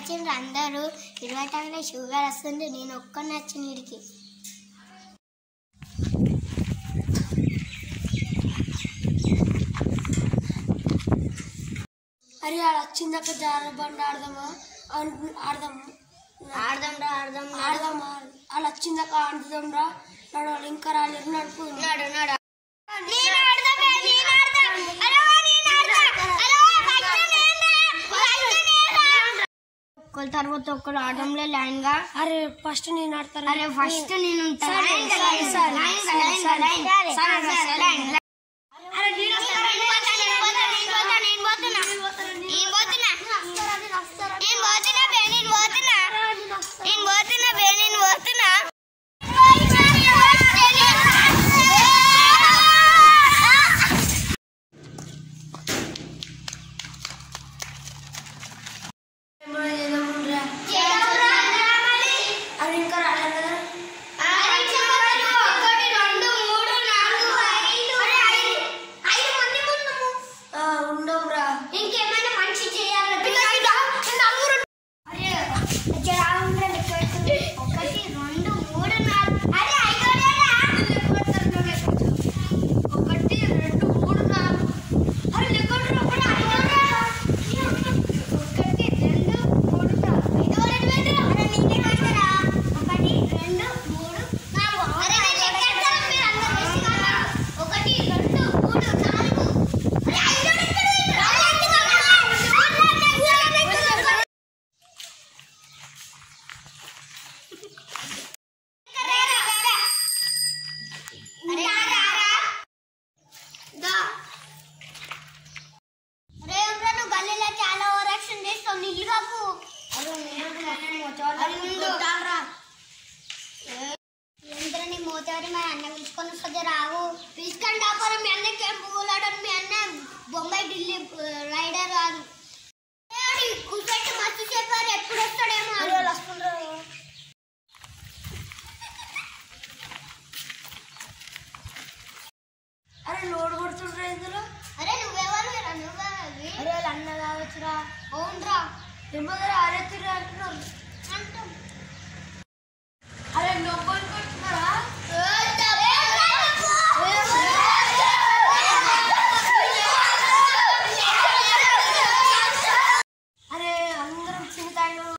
వచ్చిండ్రు అందరూ ఇరవై టన్నుల షుగర్ వస్తుంది నేను ఒక్కని వచ్చిన వీడికి అరే ఆడ వచ్చిందాక జారబండి ఆడదామా అను- ఆడదామా ఆడదాం రా ఆడదాం ఆడదామా వాళ్ళు వచ్చిందాక ఆడదాం రా నడు వాళ్ళు ఇంకా రాలేరు నడుపు నాడు నాడు నేను ఆడతా బే, నేను ఆడతా. అరే, నేను ఆడతా. అరే, ఫస్ట్ నేనే. ఫస్ట్ నేనే. ఒక్కళ్ళ తర్వాత ఒక్కరు ఆడడంలో లైన్ గా అరే ఫస్ట్ నేను ఆడతాను అరే ఫస్ట్ నేను ఉంటా. సరే, లైన్ గా, సరే, లైన్ గా, సరే, లైన్ గా, సరే, లైన్ గా, సరే. లైన్ గా. సరే, సరే, సరే, లైన్ గా. అరే, నేను వస్తా, నేను పోతా, నేను పోతా, నేను పోతా, నేను పోతున్నా. నేను పోతున్నా. నేను పోతున్నా బే, నేను పోతున్నా. నేను పోతున్నా బే, నేను పోతున్నా. అది ఇంకా రాలేదు కదా ఆ, ఉండం రా ఇంకేమైనా మంచి చేయాలి ఒకటి రెండు మూడు నాలుగు అరే ఐదోడేనా ఒకటి రెండు మూడు నాలుగు అరే లెక్కండి ఒకటి ఐదోడే ఒకటి రెండు మూడు నాలుగు ఐదోడే అరే నీకే కట్టరా ఒకటి రెండు మూడు నాలుగు అరే నేను లెక్కెడతాను మీరు అందరూ వేసి కాదు ఒకటి రెండు మూడు నాలుగు అరే ఐదోడే ఎక్కడ అరే ఎందుకు గల్లీలో చాలా ఓవరాక్షన్ చేస్తావు నీళ్ళు కాకు ఏంటని మోతారు మా అన్న పిలుచుకొని వస్తుంది రావు పిలుచుకొని రాకపోతే మీ అన్నకి ఏం పువ్వులాడని మీ అన్న బొంబాయి ఢిల్లీ రైడర్ రాదు కూర్చోటి మస్తు చెప్పారు ఎప్పుడు వస్తాడేమో అరే లోడ్ కొడుతుండ్రా ఇందులో అరే నువ్వెవరు నువ్వే అరే వాళ్ళు అన్న కావచ్చురా అవునరా నిమ్మదర అరే తిరిగి అంటున్నారు